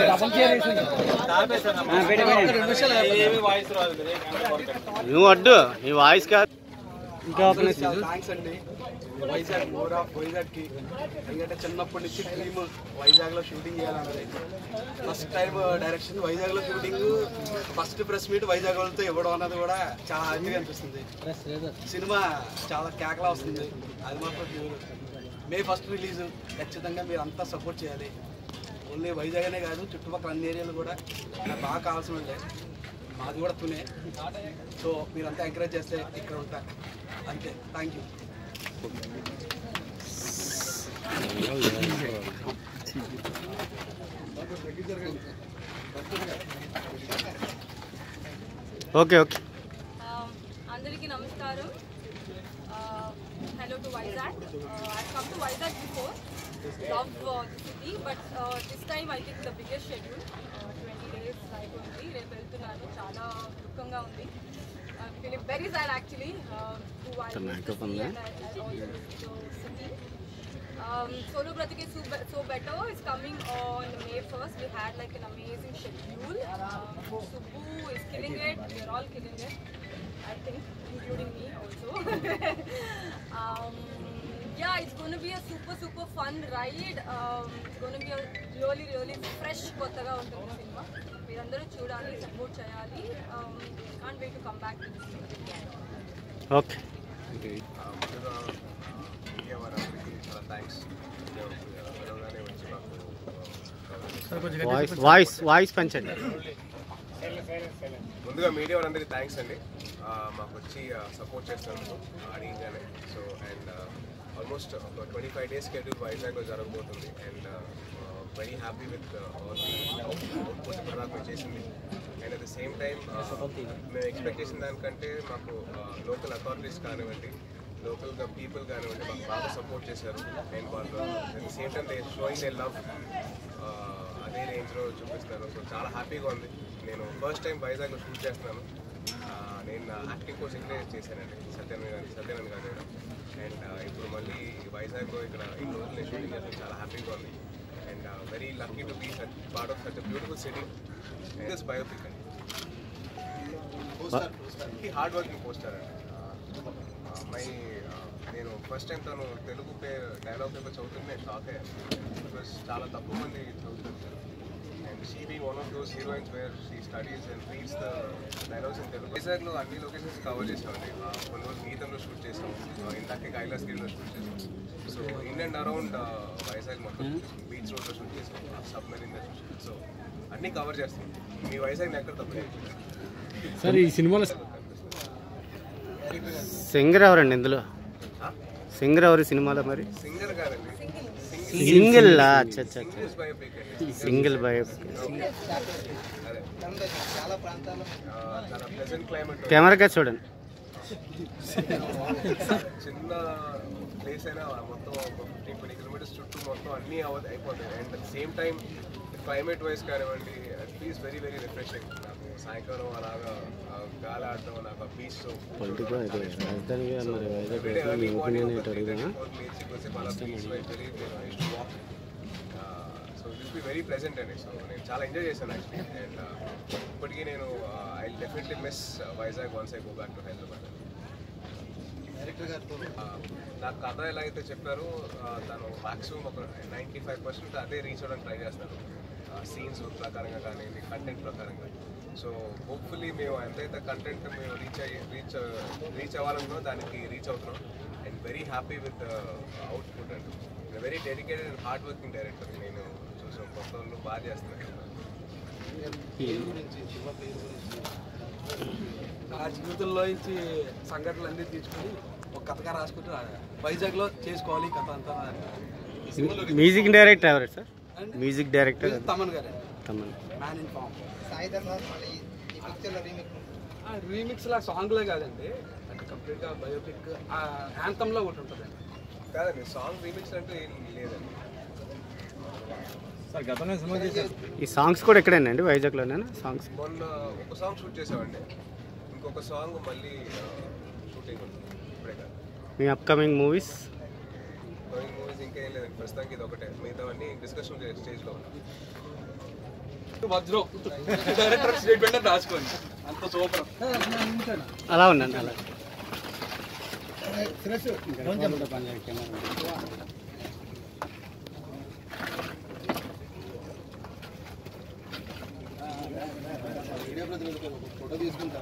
నువ్వు అడ్డు నీ వాయిస్ కాదు ఇంకా ఒక చాలా థ్యాంక్స్ అండి వైజాగ్ మోర్ ఆఫ్ వైజాగ్ కి ఎందుకంటే చిన్నప్పటి నుంచి డ్రీమ్ వైజాగ్ లో షూటింగ్ చేయాలన్నది ఫస్ట్ టైం డైరెక్షన్ వైజాగ్ లో shooting first press meet Vizag వాళ్ళతో ఇవ్వడం అన్నది కూడా చాలా హ్యాపీగా అనిపిస్తుంది సినిమా చాలా కేకలా వస్తుంది అది మాత్రం ప్యూర్ మే ఫస్ట్ రిలీజ్ ఖచ్చితంగా మీరు అంతా సపోర్ట్ చేయాలి ఓన్లీ వైజాగ్ అనే కాదు చుట్టుపక్కల అన్ని ఏరియాలు కూడా నాకు బాగా కావాల్సిన వాళ్ళే మాది కూడా తునే సో మీరంతా ఎంకరేజ్ చేస్తే ఇక్కడ ఉంటా అంతే thank you okay okay Um, అందరికీ నమస్కారం hello to Vizag I come to Vizag before love the city but this time I think the biggest schedule twenty days అయిపోయింది రేపు వెళ్తున్నాను చాలా దుఃఖంగా ఉంది feeling very sad actually city Um, Solo Bratike So Be- So Better is coming on May 1st. We had like an amazing schedule. Um, Subbu is killing it. We are all killing it. I think, including me also. um, yeah, it's going to be a super super fun ride. Um, it's going to be a really really fresh కొత్తగా ఉంటుంది cinema మీరందరూ చూడాలి support చేయాలి can't wait to come back to this okay ముందుగా media వారందరికీ చాలా thanks పిలవగానే వచ్చి మాకు వాయిస్ వాయిస్ వాయిస్ పెంచండి ముందుగా మీడియా వారందరికీ థ్యాంక్స్ అండి ఆ, మాకు వచ్చి సపోర్ట్ చేస్తాను అడిగానే సో అండ్ ఆల్మోస్ట్ ఒక ట్వంటీ ఫైవ్ డేస్ షెడ్యూల్ వైజాగ్లో జరగబోతుంది and very happy with all output ఇప్పటిదాకా మేము చేసింది and at the same time మేము ఎక్స్పెక్ట్ చేసిన దానికంటే మాకు లోకల్ అథారిటీస్ కానివ్వండి లోకల్గా పీపుల్ కానివ్వండి మాకు బాగా సపోర్ట్ చేశారు అండ్ వాళ్ళు at the same time they showing they love అదే రేంజ్లో చూపిస్తారు సో చాలా హ్యాపీగా ఉంది నేను ఫస్ట్ టైం వైజాగ్లో షూట్ చేస్తున్నాను ఆ, నేను యాక్టింగ్ కోర్స్ ఇక్కడే చేశానండి సత్యనారాయణ సత్యనారాయణ గారు అండ్ ఇప్పుడు మళ్ళీ వైజాగ్లో ఇక్కడ ఈ రోజులు నేను షూటింగ్ చేస్తాను చాలా హ్యాపీగా ఉంది and very lucky to be such part of such beautiful city this biopic అండి ఈ హార్డ్ వర్కింగ్ పోస్టర్ అండి మై నేను ఫస్ట్ టైం తను తెలుగు పే డైలాగ్ పేపర్ చదువుతుంటే నేను షాక్ అయ్యాను బికాస్ చాలా తక్కువ మంది చదువుతుంటారు and she be one of those heroines where she studies and reads the dialogues in Telugu వైజాగ్లో అన్ని లొకేషన్స్ కవర్ చేసామండి ఆ, కొన్ని రోజులు గీతంలో షూట్ చేసాం ఇందాకే కైలాసగిరిలో షూట్ చేసాం so in and around Vizag మొత్తం బీచ్ రోడ్లో షూట్ చేసాం సబ్మెరీన్ సో అన్నీ కవర్ చేస్తాం మీ వైజాగ్ ఎక్కడ తప్పలేదు సార్ ఈ సినిమాలో సింగర్ ఎవరండి ఇందులో సింగర్ ఎవరు ఈ సినిమాలో మరి సింగర్ కాదండి సింగిల్ అచ్చా అచ్చా సింగిల్స్ బయోపిక్ అండి సింగిల్ బై అదే ఆ, చాలా ప్లెజెంట్ క్లైమేట్ కెమెరాగా చూడండి చిన్న ప్లేస్ అయినా మొత్తం ఒక ఫిఫ్టీన్ ట్వంటీ కిలోమీటర్స్ చుట్టూ మొత్తం అన్నీ అవ అయిపోతాయి and at same time climate wise కానివ్వండి it is very very refreshing నాకు సాయంకాలం అలాగా ఆ గాలి ఆడటం నాకు ఆ బీచ్ పొలిటికల్ అయితే రాజధానిగా మరి Vizag everyday early morning opinion ఒక ఏంటి త్రీ అడుగుదా థర్టీ ఫోర్ లేచి కొంచెం అలా బీచ్ వైపు వెళ్ళి నేను I to walk so this be very pleasant అండి సో నేను చాలా ఎంజాయ్ చేశాను యాక్చువల్లీ అండ్ ఇప్పటికీ నేను I definitely miss Vizag once I go back to Hyderabad ఆ, నాకు కథ ఎలా అయితే చెప్పారో ఆ, తను మ్యాక్సిమం ఒక నైంటీ ఫైవ్ పర్సెంట్ అదే రీచ్ అవ్వడానికి ట్రై చేస్తాను సీన్స్ ప్రకారంగా కానీ కంటెంట్ ప్రకారంగా సో హోప్ఫుల్లీ మేము ఎంతైతే కంటెంట్ మేము రీచ్ అయ్యి రీచ్ రీచ్ అవ్వాలనుకున్నా దానికి రీచ్ అవుతున్నాం and very happy with output and very dedicated and hard working director నేను చూసాం కొత్త వాళ్ళు బాగా చేస్తున్నారు నా జీవితంలో నుంచి సంఘటనలు అన్నీ తీసుకుని ఒక కథగా రాసుకుంటూ వైజాగ్లో చేసుకోవాలి ఈ కథ అంతా ఈ సినిమాలో మ్యూజిక్ డైరెక్టర్ ఎవరు సార్ మ్యూజిక్ డైరెక్టర్ తమన్ గారే Thaman man in form Saidhar మళ్ళీ ఈ పిక్చర్లో రీమేక్ రీమిక్స్ లా సాంగ్లే కాదండి అంటే కంప్లీట్గా బయోపిక్ యాంతంలో ఒకటి ఉంటుందండి కాదండి సాంగ్ రీమిక్స్ అంటే ఏం లేదండి సార్ గతంలో సినిమా చేశారు ఈ సాంగ్స్ కూడా ఇక్కడేనండి వైజాగ్లోనేనా సాంగ్స్ మొన్న ఒక సాంగ్ షూట్ చేసామండి ఇంకొక సాంగ్ మళ్ళీ షూటింగ్ ఉంది ఇప్పుడే కాదు మీ అప్కమింగ్ మూవీస్ గోయింగ్ మూవీస్ ఇంకా ఏం లేదండి ప్రస్తుతానికి ఇది ఒకటే మిగతావన్నీ డిస్కషన్ స్టేజ్లో ఉన్నాయి వజ్రం డైరెక్టర్ స్టేట్మెంట్ అని రాసుకోండి అంత సూపర్ అలా ఉండండి అలా వీడియో ప్రతినిధి ఫోటో తీసుకుంటా